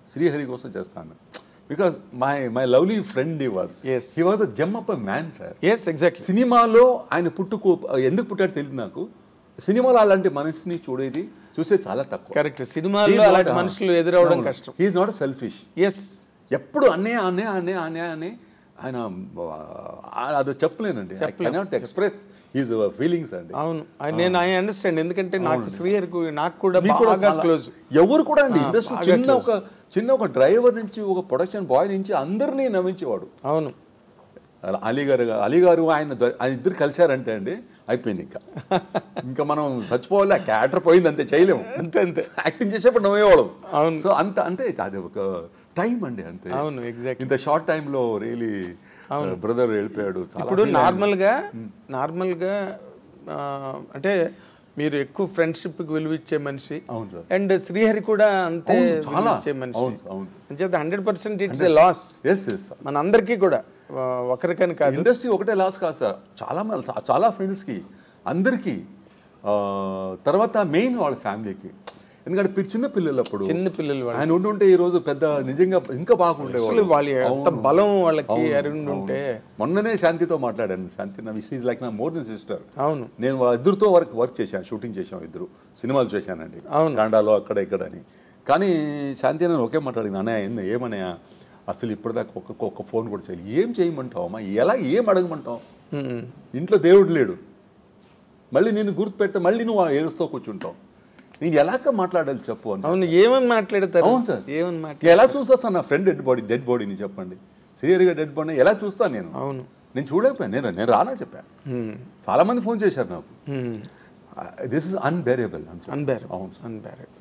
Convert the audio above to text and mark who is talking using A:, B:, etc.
A: శ్రీహరి కోసం చేస్తాను because my my lovely friend he was
B: Yes.
A: He was the jam up man sir
B: yes exactly
A: సినిమాలో ఆయన పుట్టుకు ఎందుకు పుట్టాడు తెలియదు నాకు సినిమాలో అలాంటి మనిషిని చూడేది చూసే చాలా తక్కువ
B: కరెక్ట్ సినిమాల్లో అలాంటి మనుషులు ఎదురవడం కష్టం
A: హీఈస్ నాట్ సెల్ఫిష్
B: ఎస్
A: ఎప్పుడు అన్నే అన్నే అన్నే అన్నే అని ఆయన ఆ, అది చెప్పలేనండి I cannot express his feelings అండి
B: అవును I- నేను ఐ అండర్స్టాండ్ ఎందుకంటే నాకు శ్రీహరికి నాకు కూడా
A: మీకు కూడా
B: బాగా
A: చాలా-
B: క్లోజ్
A: ఎవరు కూడా అండి ఇండస్ట్రీ చిన్న ఒక చిన్న ఒక డ్రైవర్ నుంచి ఒక ప్రొడక్షన్ బాయ్ నుంచి అందరినీ నవ్వించేవాడు
B: అవును
A: అలా అలీ గారు అలీ గారు ఆయన ద- ఆయన ఇద్దరు కలిశారంటే అండి అయిపోయింది ఇంకా ఇంకా మనం చచ్చిపోవాలి ఆ క్యారెక్టర్ పోయింది అంతే చేయలేము
B: అంతే అంతే
A: యాక్టింగ్ చేసేప్పుడు నవ్వేవాళ్ళం
B: అవును.
A: సో అంత అంతే అది ఒక టైం అండి అంతే
B: అవును ఎగ్జాక్ట్
A: ఇంత షార్ట్ టైంలో రియలీ బ్రదర్ వెళ్ళిపోయాడు చాలా
B: ఇప్పుడు
A: feel అయ్యాను.
B: నార్మల్గా నార్మల్గా ఆ, అంటే మీరు ఎక్కువ ఫ్రెండ్షిప్కి విలువ ఇచ్చే మనిషి
A: అవును సార్
B: అండ్ శ్రీహరి కూడా అంతే
A: అవును,
B: విలువ
A: చాలా
B: ఇచ్చే మనిషి
A: అవును అవును
B: అంచేత hundred percent it's a loss
A: yes yes
B: మన అందరికీ కూడా ఆ, ఒకరికని కాదు
A: ఇండస్ట్రీ ఒకటే లాస్ కాదు సార్ చాలా మంది చా- చాలా ఫ్రెండ్స్కి అందరికీ ఆ, తర్వాత మెయిన్ వాళ్ళ ఫ్యామిలీకి ఎందుకంటే పి- చిన్న పిల్లలు అప్పుడు
B: చిన్న పిల్లలు వాళ్ళు
A: ఆయన ఉండుంటే ఈ రోజు పెద్ద నిజంగా ఇంకా
B: అసలు
A: బాగుండేవాళ్ళు
B: వాళ్ళ ఎంత బలం వాళ్ళకి అరుగుండి ఉంటే
A: మొన్ననే శాంతితో మాట్లాడాను శాంతి నా విస్ ఈజ్ లైక్ నా మోర్ దెన్ సిస్టర్
B: అవును
A: నేను వాళ్ళ ఇద్దరితో వర్క్ వర్క్ చేశాను షూటింగ్ చేశాం ఇద్దరు సినిమాలు చేశానండి
B: అవును.
A: కాండాలో అక్కడ ఇక్కడ అని కానీ శాంతి నేను ఒకే మాట్లాడింది అన్నయ్య ఏంది ఏమన్నయ్య అసలు ఇప్పటిదాకా ఒక్క ఒక్క ఫోన్ కూడా చేయాలి ఏం చేయమంటావు అమ్మా ఎలా ఏం అడగమంటావు
B: ఉమ్.
A: ఇంట్లో దేవుడు లేడు మళ్ళీ నేను గుర్తుపెడితే మళ్ళీ నువ్వు ఏడుస్తూ కూర్చుంటావు నేను ఎలాగ మాట్లాడాలి చెప్పు అని
B: అవును ఏమని మాట్లాడతారు
A: అవును సార్.
B: ఏమని మాట్లాడతారు
A: ఎలా చూస్తాను నా ఫ్రెండ్ డెడ్ బాడీ డెడ్ బాడీని చెప్పండి సివియర్గా డెడ్ బాడీని ఎలా చూస్తాను నేను
B: అవును
A: నేను చూడకపోయాను నేను నేను రానా చెప్పాను
B: ఉమ్.
A: చాలా మంది ఫోన్ చేశారు నాకు
B: ఉమ్.
A: దిస్ ఇస్ అన్బేరబుల్ అని చెప్పి.
B: అన్బేరబుల్
A: అవును సార్
B: అన్బేరబుల్